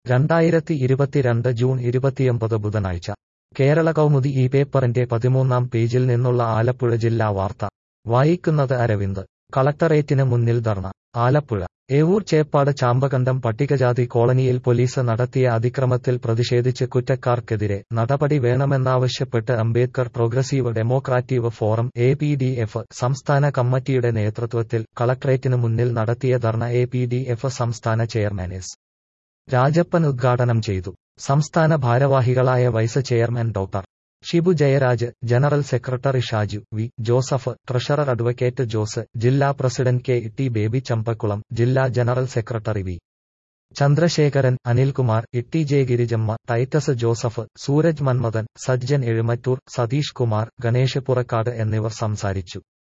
രണ്ടായിരത്തി ഇരുപത്തിരണ്ട് ജൂൺ ഇരുപത്തിയൊമ്പത് ബുധനാഴ്ച കേരള കൗമുദി ഈ പേപ്പറിന്റെ പതിമൂന്നാം പേജിൽ നിന്നുള്ള ആലപ്പുഴ ജില്ലാ വാർത്ത വായിക്കുന്നത് അരവിന്ദ് കളക്ടറേറ്റിന് മുന്നിൽ ധർണ ആലപ്പുഴ ഏവൂർ ചേപ്പാട് ചാമ്പകണ്ടം പട്ടികജാതി കോളനിയിൽ പോലീസ് നടത്തിയ അതിക്രമത്തിൽ പ്രതിഷേധിച്ച് കുറ്റക്കാർക്കെതിരെ നടപടി വേണമെന്നാവശ്യപ്പെട്ട് Ambedkar progressive democratic forum A P D F സംസ്ഥാന കമ്മിറ്റിയുടെ നേതൃത്വത്തിൽ കളക്ടറേറ്റിന് മുന്നിൽ നടത്തിയ dharna A P D F സംസ്ഥാന ചെയർമാൻ എസ് രാജപ്പൻ ഉദ്ഘാടനം ചെയ്തു സംസ്ഥാന ഭാരവാഹികളായ vice chairman doctor Shibu Jayaraj general secretary Shaju V Joseph treasurer advocate Jose ജില്ലാ പ്രസിഡന്റ് കെ ടി ബേബി ചമ്പക്കുളം ജില്ലാ general secretary V Chandrasekharan Anilkumar Itty J Girijamma Titus Joseph Sooraj Manmadhan Sajjan Ezhumattoor Satheesh Kumar Ganesh Purakkad എന്നിവർ സംസാരിച്ചു